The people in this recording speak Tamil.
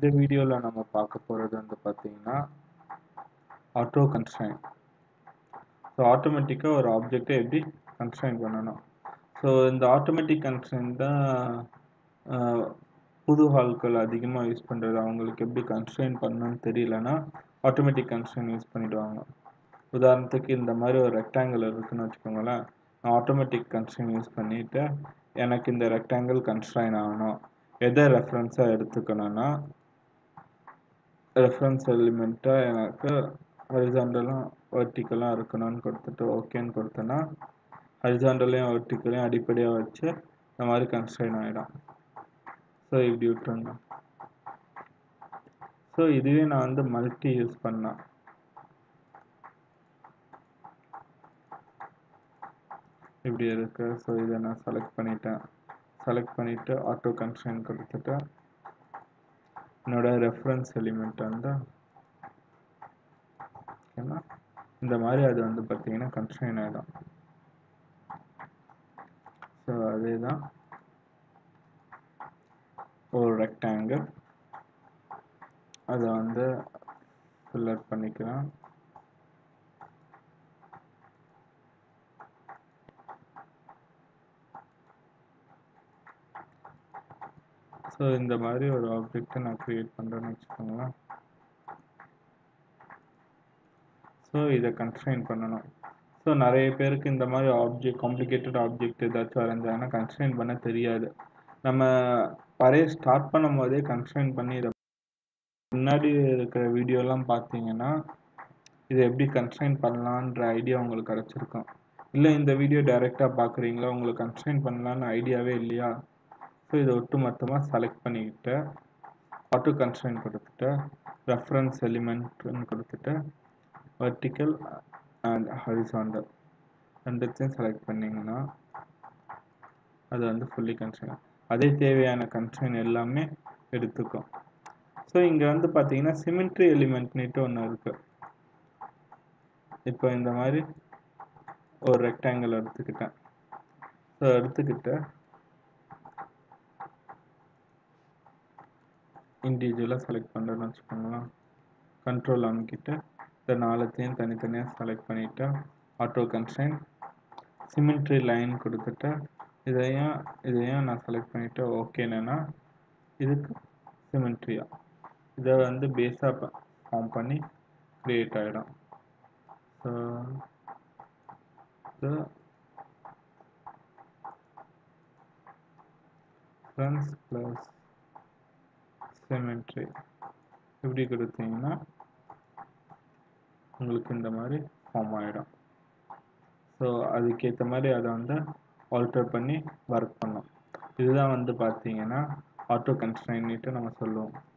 இந்த வீடியோவில் நம்ம பார்க்க போகிறது வந்து பார்த்தீங்கன்னா ஆட்டோ கன்ஸ்ட்ரைன் ஸோ ஆட்டோமேட்டிக்காக ஒரு ஆப்ஜெக்டை எப்படி கன்ஸ்ட்ரைன் பண்ணணும் ஸோ இந்த ஆட்டோமேட்டிக் கன்ஸ்ட்ரைன் தான் ஆஹ், புது ஆட்கள் அதிகமாக யூஸ் பண்ணுறது அவங்களுக்கு எப்படி கன்ஸ்ட்ரைன் பண்ணணும்னு தெரியலனா ஆட்டோமேட்டிக் கன்ஸ்ட்ரைன் யூஸ் பண்ணிடுவாங்க உதாரணத்துக்கு இந்த மாதிரி ஒரு ரெக்டாங்கிள் இருக்குன்னு வச்சுக்கோங்களேன் நான் ஆட்டோமேட்டிக் கன்ஸ்ட்ரைன் யூஸ் பண்ணிவிட்டு எனக்கு இந்த ரெக்டாங்கிள் கன்ஸ்ட்ரைன் ஆகணும் எதை ரெஃபரன்ஸாக எடுத்துக்கணும்னா ரெஃபரன்ஸ் எலிமெண்ட்டாக எனக்கு ஹரிசாண்டலும் வெர்டிக்கலாக இருக்கணும்னு கொடுத்துட்டு ஓகேன்னு கொடுத்தேன்னா ஹரிசாண்டலையும் வெர்டிக்கலையும் அடிப்படையாக வச்சு இந்த மாதிரி கன்ஸ்ட்ரைன் ஆகிடும் ஸோ இப்படி விட்டுருங்க ஸோ இதுவே நான் வந்து மல்டி யூஸ் பண்ணேன் இப்படி இருக்கு ஸோ இதை நான் செலக்ட் பண்ணிட்டேன் செலக்ட் பண்ணிவிட்டு ஆட்டோ கன்ஸ்ட்ரைன் கொடுத்துட்டு என்னோட ரெஃபரன்ஸ் எலிமெண்ட் வந்து ஓகேனா இந்த மாதிரி அது வந்து பார்த்தீங்கன்னா கன்ஸ்ட்ரைன் ஆகிடும் ஸோ அதே தான் ஒரு ரெக்டாங்கிள் அதை வந்து ஃபில்லர் பண்ணிக்கலாம் ஸோ இந்த மாதிரி ஒரு ஆப்ஜெக்டை நான் க்ரியேட் பண்ணுறேன்னு வச்சுக்கோங்களேன் ஸோ இதை கன்ஸ்ட்ரைன் பண்ணணும் ஸோ நிறைய பேருக்கு இந்த மாதிரி ஆப்ஜெக்ட் காம்ப்ளிகேட்டட் ஆப்ஜெக்ட் ஏதாச்சும் வரைஞ்சாங்கன்னா கன்ஸ்ட்ரைன் பண்ண தெரியாது நம்ம வரைய ஸ்டார்ட் பண்ணும் போதே கன்ஸ்ட்ரைன் பண்ணி இதை முன்னாடி இருக்கிற வீடியோலாம் பார்த்தீங்கன்னா இதை எப்படி கன்ஸ்ட்ரைன் பண்ணலான்ற ஐடியா உங்களுக்கு கிடச்சிருக்கும் இல்லை இந்த வீடியோ டைரெக்டாக பார்க்குறீங்களா உங்களுக்கு கன்ஸ்ட்ரைன் பண்ணலான்னு ஐடியாவே இல்லையா ஸோ இதை ஒட்டு மொத்தமாக செலக்ட் பண்ணிக்கிட்டு ஆட்டோ கன்ஸ்ட்ரைன் கொடுத்துட்டு ரெஃபரன்ஸ் எலிமெண்ட்னு கொடுத்துட்டு வெர்டிக்கல் அண்ட் ஹரிசாண்டல் ரெண்டுத்தையும் செலக்ட் பண்ணிங்கன்னா அது வந்து ஃபுல்லி கன்ஸ்ட்ரைன் அதே தேவையான கன்ஸ்ட்ரைன் எல்லாமே எடுத்துக்கும் ஸோ இங்கே வந்து பார்த்தீங்கன்னா சிமெண்ட்ரி எலிமெண்ட்னுட்டு ஒன்று இருக்குது இப்போ இந்த மாதிரி ஒரு ரெக்டாங்கிள் எடுத்துக்கிட்டேன் ஸோ எடுத்துக்கிட்டு இண்டிவிஜுவலாக செலக்ட் பண்ணுறேன்னு வச்சுக்கோங்களேன் கண்ட்ரோல் அமுக்கிட்டு இந்த நாலுத்தையும் தனித்தனியாக செலக்ட் பண்ணிவிட்டு ஆட்டோ கன்ஸ்ட்ரைன் சிமெண்ட்ரி லைன் கொடுத்துட்டு இதையும் இதையும் நான் செலக்ட் பண்ணிவிட்டு ஓகேனா இதுக்கு சிமெண்ட்ரியா இதை வந்து பேஸாக ஃபார்ம் பண்ணி க்ரியேட் ஆகிடும் ஸோ இது ஃப்ரெண்ட்ஸ் ப்ளஸ் சிமெண்ட்ரி இப்படி கொடுத்தீங்கன்னா உங்களுக்கு இந்த மாதிரி ஃபார்ம் ஆகிடும் ஸோ அதுக்கேற்ற மாதிரி அதை வந்து ஆல்டர் பண்ணி ஒர்க் பண்ணோம் இதுதான் வந்து பார்த்தீங்கன்னா ஆட்டோ கன்ஸ்ட்ரைன்ட்டு நம்ம சொல்லுவோம்